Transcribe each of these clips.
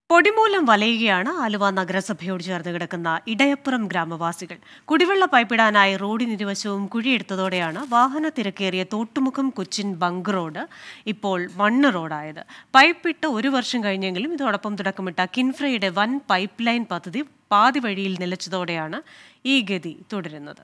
പൊടിമൂലം വലയുകയാണ് ആലുവ നഗരസഭയോട് ചേർന്ന് കിടക്കുന്ന ഇടയപ്പുറം ഗ്രാമവാസികൾ കുടിവെള്ള പൈപ്പിടാനായി റോഡിനിരുവശവും കുഴിയെടുത്തതോടെയാണ് വാഹന തിരക്കേറിയ തോട്ടുമുഖം കൊച്ചിൻ ബങ്ക് റോഡ് ഇപ്പോൾ മണ്ണ് റോഡായത് പൈപ്പിട്ട് ഒരു വർഷം കഴിഞ്ഞെങ്കിലും ഇതോടൊപ്പം തുടക്കമിട്ട കിൻഫ്രയുടെ വൻ പൈപ്പ് ലൈൻ പദ്ധതി പാതി വഴിയിൽ നിലച്ചതോടെയാണ് ഈ ഗതി തുടരുന്നത്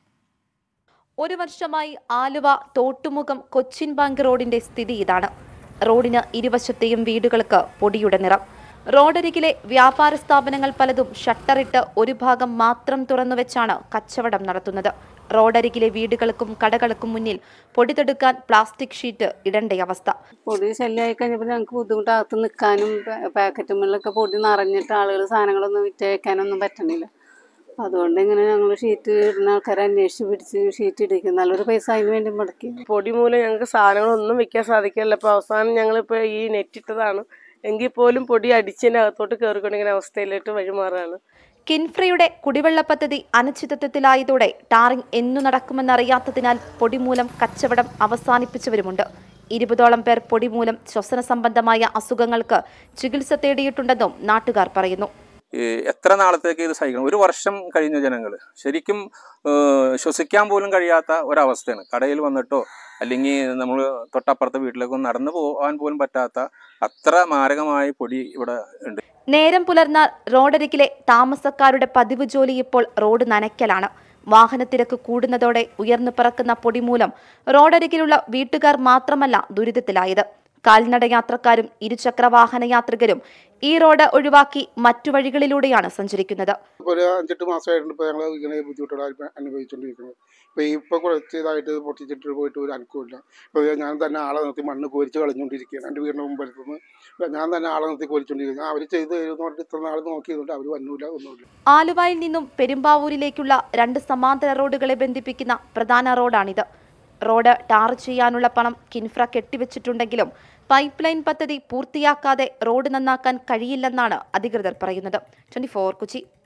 ഒരു വർഷമായി ആലുവ തോട്ടുമുഖം കൊച്ചിൻ ബാങ്ക് റോഡിന്റെ സ്ഥിതി ഇതാണ് റോഡിന് ഇരുവശത്തെയും വീടുകൾക്ക് പൊടിയുടെ നിറം റോഡരികിലെ വ്യാപാര സ്ഥാപനങ്ങൾ പലതും ഷട്ടറിട്ട് ഒരു ഭാഗം മാത്രം തുറന്നുവെച്ചാണ് കച്ചവടം നടത്തുന്നത് റോഡരികിലെ വീടുകൾക്കും കടകൾക്കും മുന്നിൽ പൊടി തടുക്കാൻ പ്ലാസ്റ്റിക് ഷീറ്റ് ഇടേണ്ട അവസ്ഥ പൊടി ശല്യമായി കഴിഞ്ഞപ്പോൾ ഞങ്ങൾക്ക് ബുദ്ധിമുട്ട് അകത്ത് നിൽക്കാനും പാക്കറ്റുകളിലൊക്കെ പൊടി നിറഞ്ഞിട്ട് ആളുകൾ സാധനങ്ങളൊന്നും വിറ്റയക്കാനൊന്നും പറ്റണില്ല അപ്പം അതുകൊണ്ട് ഇങ്ങനെ ഞങ്ങൾ ഷീറ്റ് ഇടുന്ന ആൾക്കാരെ അന്വേഷിച്ച് പിടിച്ച് ഷീറ്റ് ഇടിക്കും നല്ലൊരു പൈസ അതിന് വേണ്ടി മുടക്കി പൊടി മൂലം ഞങ്ങൾക്ക് സാധനങ്ങളൊന്നും വെക്കാൻ സാധിക്കില്ല അപ്പോൾ അവസാനം ഞങ്ങളിപ്പോൾ ഈ നെറ്റിട്ടതാണ് എങ്കിൽ പോലും പൊടി അടിച്ചതിൻ്റെ അകത്തോട്ട് കയറിക്കൊണ്ടിരിക്കുന്ന അവസ്ഥയിലോട്ട് വഴിമാറുകയാണ് കിൻഫ്രയുടെ കുടിവെള്ള പദ്ധതി അനിശ്ചിതത്വത്തിലായതോടെ ടാറിംഗ് എന്നു നടക്കുമെന്നറിയാത്തതിനാൽ പൊടിമൂലം കച്ചവടം അവസാനിപ്പിച്ചവരുമുണ്ട് ഇരുപതോളം പേർ പൊടിമൂലം ശ്വസന സംബന്ധമായ അസുഖങ്ങൾക്ക് ചികിത്സ തേടിയിട്ടുണ്ടെന്നും നാട്ടുകാർ പറയുന്നു ഈ എത്ര നാളത്തേക്ക് ഇത് സഹിക്കണം ഒരു വർഷം കഴിഞ്ഞ ജനങ്ങൾ ശരിക്കും ഏഹ്, ശ്വസിക്കാൻ പോലും കഴിയാത്ത ഒരവസ്ഥയാണ് കടയിൽ വന്നിട്ടോ അല്ലെങ്കിൽ നമ്മൾ തൊട്ടപ്പുറത്തെ വീട്ടിലേക്കോ നടന്നു പോകാൻ പോലും പറ്റാത്ത അത്ര മാരകമായ പൊടി ഇവിടെ ഉണ്ട് നേരം പുലർന്നാൽ റോഡരികിലെ താമസക്കാരുടെ പതിവ് ജോലി ഇപ്പോൾ റോഡ് നനയ്ക്കലാണ് വാഹനത്തിരക്ക് കൂടുന്നതോടെ ഉയർന്നു പറക്കുന്ന പൊടി മൂലം റോഡരികിലുള്ള വീട്ടുകാർ മാത്രമല്ല ദുരിതത്തിലായത് കാൽനട യാത്രക്കാരും ഇരുചക്ര വാഹന യാത്രികരും ഈ റോഡ് ഒഴിവാക്കി മറ്റു വഴികളിലൂടെയാണ് സഞ്ചരിക്കുന്നത് ഇപ്പോൾ ഒരു അഞ്ചെട്ട് മാസമായിട്ടുണ്ട് ഇപ്പോൾ ഞങ്ങൾ ഇങ്ങനെ ബുദ്ധിമുട്ടുകൾ അനുഭ- അനുഭവിച്ചുകൊണ്ടിരിക്കുന്നത് ഇപ്പോൾ ഇപ്പോൾ കുറച്ച് ഇതായിട്ട് പൊട്ടിച്ചിട്ട് പോയിട്ട് ഒരു അനുഭവമില്ല ഇപ്പോൾ ഞാൻ തന്നെ ആളെ നിർത്തി മണ്ണ് കോരിച്ച് കളഞ്ഞുകൊണ്ടിരിക്കുകയാണ് എൻ്റെ വീടിൻ്റെ മുമ്പടുത്തുനിന്ന് ഇപ്പോൾ ഞാൻ തന്നെ ആളെ നിർത്തി കോരിച്ചുകൊണ്ടിരിക്കുന്നത് അവർ ചെയ്ത് തരുമെന്ന് പറഞ്ഞിട്ട് ഇത്ര നാൾ നോക്കിയതുകൊണ്ട് അവർ വന്നൂല ഒന്നുമില്ല ആലുവയിൽ നിന്നും പെരുമ്പാവൂരിലേക്കുള്ള രണ്ട് സമാന്തര റോഡുകളെ ബന്ധിപ്പിക്കുന്ന പ്രധാന റോഡാണിത് റോഡ് ടാർ ചെയ്യാനുള്ള പണം കിൻഫ്ര കെട്ടിവെച്ചിട്ടുണ്ടെങ്കിലും പൈപ്പ് ലൈൻ പദ്ധതി പൂർത്തിയാക്കാതെ റോഡ് നന്നാക്കാൻ കഴിയില്ലെന്നാണ് അധികൃതർ പറയുന്നത് ട്വന്റി കൊച്ചി